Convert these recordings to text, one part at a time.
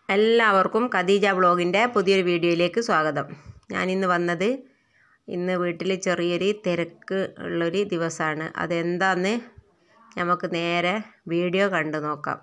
എല്ലാവർക്കും ഖദീജ ബ്ലോഗിൻ്റെ പുതിയൊരു വീഡിയോയിലേക്ക് സ്വാഗതം ഞാനിന്ന് വന്നത് ഇന്ന് വീട്ടിൽ ചെറിയൊരു തിരക്ക് ഉള്ളൊരു ദിവസമാണ് അതെന്താന്ന് നമുക്ക് നേരെ വീഡിയോ കണ്ടു നോക്കാം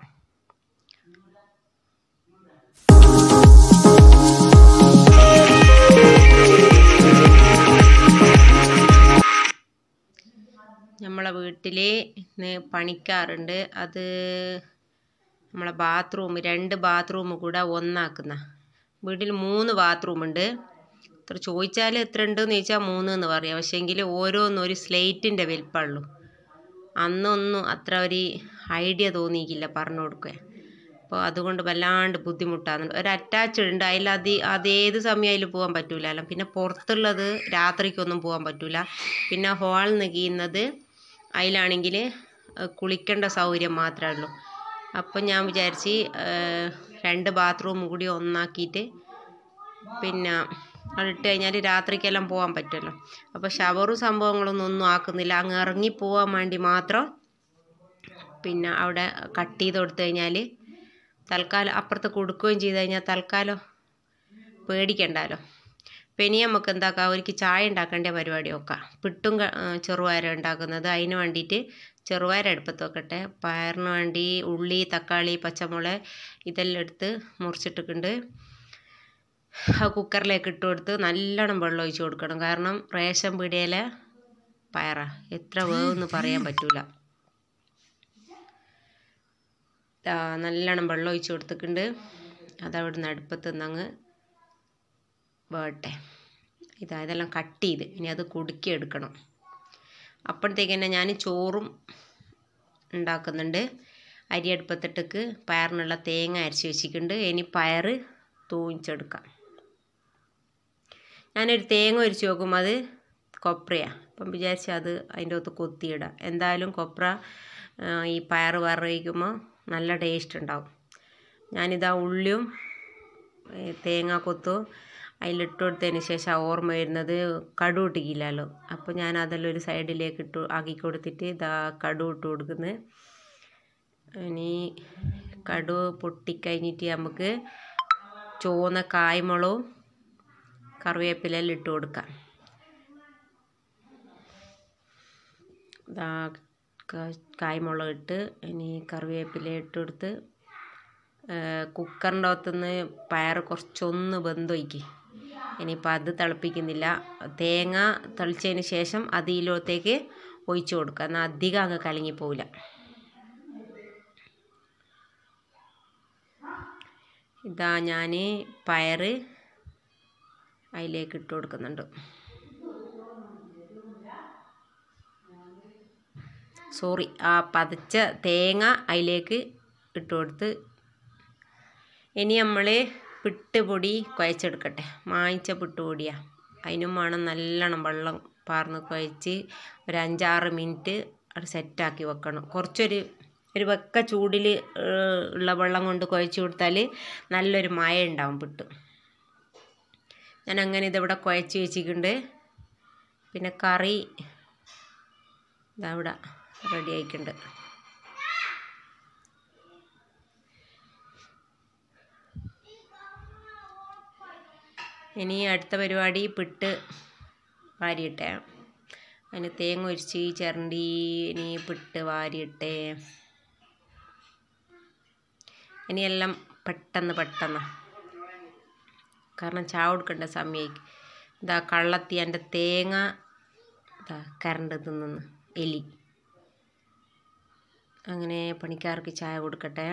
നമ്മളെ വീട്ടിൽ ഇന്ന് പണിക്കാറുണ്ട് അത് നമ്മളെ ബാത്റൂം രണ്ട് ബാത്റൂം കൂടെ ഒന്നാക്കുന്ന വീട്ടിൽ മൂന്ന് ബാത്റൂം ഉണ്ട് ഇത്ര ചോദിച്ചാൽ എത്ര ഉണ്ടെന്ന് ചോദിച്ചാൽ മൂന്ന് എന്ന് പറയാം പക്ഷേങ്കിൽ ഓരോന്നും ഒരു സ്ലേറ്റിൻ്റെ വലിപ്പമുള്ളൂ അന്നൊന്നും അത്ര ഒരു ഐഡിയ തോന്നിയിക്കില്ല പറഞ്ഞു കൊടുക്കുക അപ്പോൾ അതുകൊണ്ട് വല്ലാണ്ട് ബുദ്ധിമുട്ടാണ് ഒരു അറ്റാച്ച്ഡ് ഉണ്ട് അതിൽ അത് അതേത് സമയം അതിൽ പോകാൻ പറ്റൂലല്ലോ പിന്നെ പുറത്തുള്ളത് രാത്രിക്കൊന്നും പോകാൻ പറ്റൂല പിന്നെ ഹോൾ നിൽക്കുന്നത് അതിലാണെങ്കിൽ കുളിക്കേണ്ട സൗകര്യം മാത്രമേ ഉള്ളൂ അപ്പം ഞാൻ വിചാരിച്ച് രണ്ട് ബാത്റൂം കൂടി ഒന്നാക്കിയിട്ട് പിന്നെ അതിട്ട് കഴിഞ്ഞാൽ രാത്രിക്കെല്ലാം പോകാൻ പറ്റുമല്ലോ അപ്പോൾ ഷവറും സംഭവങ്ങളൊന്നും ഒന്നും ആക്കുന്നില്ല അങ്ങ് ഇറങ്ങി പോകാൻ വേണ്ടി മാത്രം പിന്നെ അവിടെ കട്ട് ചെയ്ത് കൊടുത്തു കഴിഞ്ഞാൽ തൽക്കാലം അപ്പുറത്ത് കൊടുക്കുകയും ചെയ്ത് കഴിഞ്ഞാൽ തൽക്കാലം പേടിക്കണ്ടല്ലോ അപ്പം ഇനി നമുക്ക് എന്താക്കാം ഒരിക്കൽ ചായ ഉണ്ടാക്കേണ്ട പരിപാടി നോക്കാം പിട്ടും ചെറുപയറും ഉണ്ടാക്കുന്നത് അതിന് വേണ്ടിയിട്ട് ചെറുപയർ അടുപ്പത്ത് വെക്കട്ടെ പയറിന് വേണ്ടി ഉള്ളി തക്കാളി പച്ചമുളക് ഇതെല്ലാം എടുത്ത് മുറിച്ചിട്ടിട്ടുണ്ട് ആ കുക്കറിലേക്ക് ഇട്ട് കൊടുത്ത് നല്ലോണം വെള്ളം ഒഴിച്ച് കൊടുക്കണം കാരണം റേഷൻ പീടികയിലെ പയറാ എത്ര വേവെന്ന് പറയാൻ പറ്റൂല നല്ലോണം വെള്ളം ഒഴിച്ച് കൊടുത്തിട്ടുണ്ട് അതവിടെ നിന്ന് അടുപ്പത്ത് നിന്നങ്ങ് വേട്ടെ ഇതാ ഇതെല്ലാം കട്ട് ചെയ്ത് ഇനി അത് കുടുക്കി എടുക്കണം അപ്പോഴത്തേക്ക് തന്നെ ഞാൻ ചോറും ഉണ്ടാക്കുന്നുണ്ട് അരി അടുപ്പത്തിട്ടേക്ക് പയറിനുള്ള തേങ്ങ അരച്ച് വെച്ചിട്ടുണ്ട് ഇനി പയർ തൂങ്ങിച്ചെടുക്കാം ഞാനൊരു തേങ്ങ ഒരിച്ച് നോക്കുമ്പോൾ അത് കൊപ്രയാണ് അപ്പം വിചാരിച്ച് അത് അതിൻ്റെ അകത്ത് കൊത്തിയിടാം എന്തായാലും കൊപ്ര ഈ പയർ വറയിക്കുമ്പോൾ നല്ല ടേസ്റ്റ് ഉണ്ടാവും ഞാനിതാ ഉള്ളിയും തേങ്ങ കൊത്തും അതിലിട്ട് കൊടുത്തതിന് ശേഷം ഓർമ്മ വരുന്നത് കടു ഇട്ടിക്കില്ലല്ലോ അപ്പോൾ ഞാൻ അതെല്ലാം ഒരു സൈഡിലേക്ക് ഇട്ട് ആക്കി കൊടുത്തിട്ട് ഇതാ കടു ഇട്ട് കൊടുക്കുന്നത് ഇനി കടു പൊട്ടിക്കഴിഞ്ഞിട്ട് നമുക്ക് ചുവന്ന കായ്മുളവും കറിവേപ്പിലെല്ലാം ഇട്ട് കൊടുക്കാം ഇതാ കായ്മുളക് ഇട്ട് ഇനി കറിവേപ്പില ഇട്ട് കൊടുത്ത് കുക്കറിൻ്റെ അകത്തുനിന്ന് പയർ കുറച്ചൊന്ന് വെന്തൊഴിക്ക് ഇനിയിപ്പോൾ അത് തിളപ്പിക്കുന്നില്ല തേങ്ങ തെളിച്ചതിന് ശേഷം അതിലോത്തേക്ക് ഒഴിച്ചു കൊടുക്കുക എന്നാൽ അധികം അങ്ങ് കലങ്ങിപ്പോവില്ല ഇതാ ഞാൻ പയർ അതിലേക്ക് ഇട്ട് കൊടുക്കുന്നുണ്ട് സോറി ആ പതച്ച തേങ്ങ അതിലേക്ക് ഇട്ട് കൊടുത്ത് ഇനി നമ്മൾ പിട്ടുപൊടി കുഴച്ചെടുക്കട്ടെ മായിച്ച പിട്ടുപൊടിയാണ് അതിനും വേണം നല്ലോണം വെള്ളം പാർന്ന് കുഴച്ച് ഒരു അഞ്ചാറ് മിനിറ്റ് അത് സെറ്റാക്കി വെക്കണം കുറച്ചൊരു ഒരു വെക്ക ചൂടിൽ ഉള്ള വെള്ളം കൊണ്ട് കുഴച്ച് കൊടുത്താൽ നല്ലൊരു മയ ഉണ്ടാവും പിട്ട് ഞാൻ അങ്ങനെ ഇതിവിടെ കുഴച്ച് വെച്ചിട്ടുണ്ട് പിന്നെ കറി ഇതാ ഇവിടെ റെഡി ആയിട്ടുണ്ട് ഇനി അടുത്ത പരിപാടി പിട്ട് വാരിയിട്ടെ അതിന് തേങ്ങ ഒരിച്ച് ചിരണ്ടി ഇനി പിട്ട് വാരിയിട്ടെ ഇനിയെല്ലാം പെട്ടെന്ന് പെട്ടെന്ന് കാരണം ചായ കൊടുക്കേണ്ട സമയമായി ഇതാ കള്ളത്തി എൻ്റെ തേങ്ങ ഇതാ കരണ്ട് തിന്നുന്നു എലി അങ്ങനെ പണിക്കാർക്ക് ചായ കൊടുക്കട്ടെ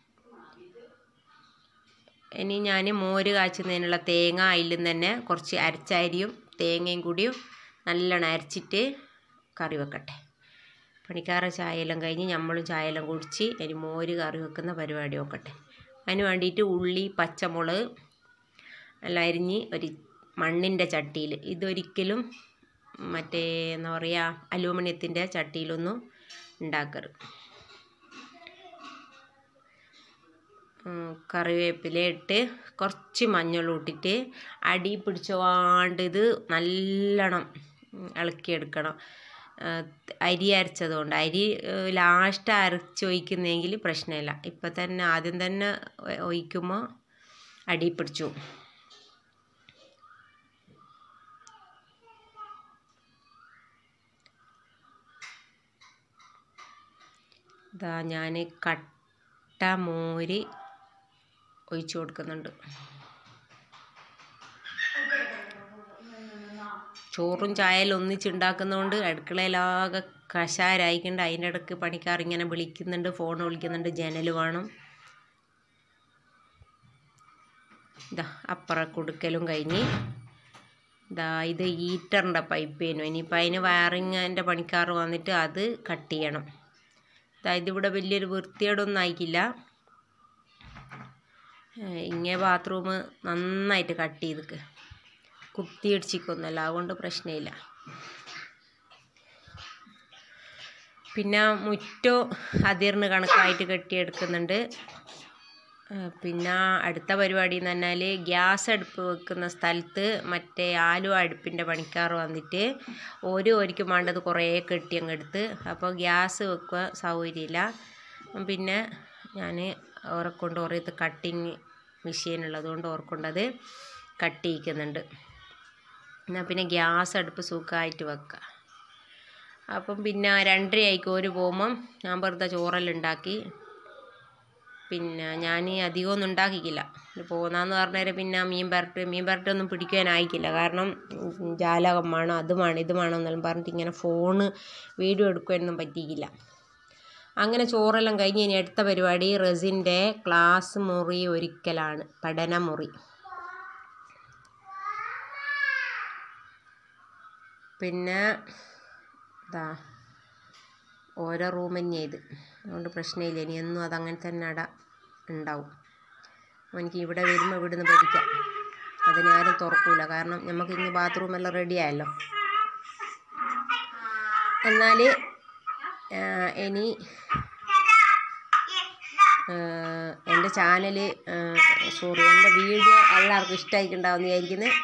ഇനി ഞാൻ മോര് കാച്ചുന്നതിനുള്ള തേങ്ങ അതിൽ നിന്ന് തന്നെ കുറച്ച് അരച്ച അരിയും തേങ്ങയും കൂടിയും നല്ലോണം അരച്ചിട്ട് കറി വെക്കട്ടെ പണിക്കാറ ചായയെല്ലാം കഴിഞ്ഞ് നമ്മളും ചായയെല്ലാം കുടിച്ച് ഇനി മോര് കറി വെക്കുന്ന പരിപാടി നോക്കട്ടെ അതിന് വേണ്ടിയിട്ട് ഉള്ളി പച്ചമുളക് എല്ലാം അരിഞ്ഞ് ഒരു മണ്ണിൻ്റെ ചട്ടിയിൽ ഇതൊരിക്കലും മറ്റേ എന്താ പറയുക അലൂമിനിയത്തിൻ്റെ ചട്ടിയിലൊന്നും ഉണ്ടാക്കരുത് കറിവേപ്പില ഇട്ട് കുറച്ച് മഞ്ഞൾ ഇട്ടിട്ട് അടി പിടിച്ചോണ്ട് ഇത് നല്ലോണം ഇളക്കിയെടുക്കണം അരി അരച്ചതുകൊണ്ട് അരി ലാസ്റ്റ് അരച്ച് ഒഴിക്കുന്നെങ്കിൽ പ്രശ്നമില്ല ഇപ്പം തന്നെ ആദ്യം തന്നെ ഒഴിക്കുമ്പോൾ അടി പിടിച്ചു ഇതാ ഞാൻ കട്ട മോര് ഒഴിച്ചു കൊടുക്കുന്നുണ്ട് ചോറും ചായലും ഒന്നിച്ചുണ്ടാക്കുന്നതുകൊണ്ട് അടുക്കളയിലാകെ കഷാരായിക്കൊണ്ട് അതിൻ്റെ ഇടയ്ക്ക് പണിക്കാർ ഇങ്ങനെ വിളിക്കുന്നുണ്ട് ഫോൺ വിളിക്കുന്നുണ്ട് ജനൽ വേണം ഇതാ അപ്പുറ കൊടുക്കലും കഴിഞ്ഞ് ഇതാ ഇത് ഹീറ്ററിൻ്റെ പൈപ്പേനു ഇനിയിപ്പോൾ അതിന് വയറിങ്ങിൻ്റെ പണിക്കാർ വന്നിട്ട് അത് കട്ട് ചെയ്യണം ഇതാ ഇതിവിടെ വലിയൊരു വൃത്തിയോടൊന്നും ആയിക്കില്ല ഇങ്ങനെ ബാത്റൂം നന്നായിട്ട് കട്ട് ചെയ്തിക്ക് കുത്തിയടിച്ചിക്കൊന്നുമല്ല അതുകൊണ്ട് പ്രശ്നമില്ല പിന്നെ മുറ്റോ അതിർന്ന് കണക്കായിട്ട് കെട്ടിയെടുക്കുന്നുണ്ട് പിന്നെ അടുത്ത പരിപാടി എന്ന് പറഞ്ഞാൽ ഗ്യാസ് അടുപ്പ് വെക്കുന്ന സ്ഥലത്ത് മറ്റേ ആലുവ അടുപ്പിൻ്റെ പണിക്കാർ വന്നിട്ട് ഒരു ഒരിക്കും വേണ്ടത് കുറേ കെട്ടി അങ്ങ് എടുത്ത് അപ്പോൾ ഗ്യാസ് വെക്കുക സൗകര്യമില്ല പിന്നെ ഞാൻ ഓരെ കൊണ്ട് ഓരത്ത് കട്ടിങ് മെഷീൻ ഉള്ളതുകൊണ്ട് ഓർക്കൊണ്ടത് കട്ട് ചെയ്യിക്കുന്നുണ്ട് എന്നാൽ പിന്നെ ഗ്യാസ് അടുപ്പ് സുഖമായിട്ട് വെക്കുക അപ്പം പിന്നെ രണ്ടര ആയിക്കും ഒരു പോകുമ്പം ഞാൻ വെറുതെ ചോറെല്ലാം ഉണ്ടാക്കി പിന്നെ ഞാൻ അധികമൊന്നും ഉണ്ടാക്കിക്കില്ല പോകുന്നതെന്ന് പറഞ്ഞാൽ പിന്നെ മീൻ പരട്ട് മീൻ പരട്ടൊന്നും പിടിക്കാനായിക്കില്ല കാരണം ജാലകം വേണം അത് വേണം ഇത് വേണം എന്നെല്ലാം പറഞ്ഞിട്ട് ഇങ്ങനെ ഫോണ് വീഡിയോ എടുക്കാനൊന്നും പറ്റിയില്ല അങ്ങനെ ചോറെല്ലാം കഴിഞ്ഞ് ഇനി അടുത്ത പരിപാടി റെസിൻ്റെ ക്ലാസ് മുറി ഒരിക്കലാണ് പഠനമുറി പിന്നെ ഇതാ ഓരോ റൂം തന്നെയാണ് ഇത് അതുകൊണ്ട് പ്രശ്നമില്ല ഇനി എന്നും അതങ്ങനെ തന്നെ അട ഉണ്ടാവും എനിക്ക് ഇവിടെ വരുമ്പോൾ ഇവിടുന്ന് പഠിക്കാം അതിന് ആരും തുറക്കൂല കാരണം നമുക്ക് ഇനി ബാത്റൂം എല്ലാം റെഡി ആയല്ലോ എന്നാൽ ഇനി എൻ്റെ ചാനൽ സോറി എൻ്റെ വീഡിയോ എല്ലാവർക്കും ഇഷ്ടമായിട്ടുണ്ടാവുമെന്ന് വിചാരിക്കുന്നത്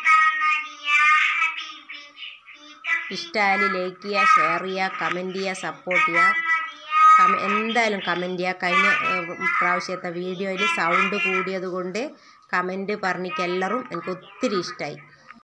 ഇഷ്ടമായാൽ ലൈക്ക് ചെയ്യുക ഷെയർ ചെയ്യുക കമൻറ്റ് ചെയ്യുക സപ്പോർട്ട് ചെയ്യുക കമ എന്തായാലും കമൻറ്റ് ചെയ്യുക കഴിഞ്ഞ പ്രാവശ്യത്തെ വീഡിയോയിൽ സൗണ്ട് കൂടിയത് കൊണ്ട് കമൻറ്റ് പറഞ്ഞിട്ട് എല്ലാവരും എനിക്ക് ഒത്തിരി ഇഷ്ടമായി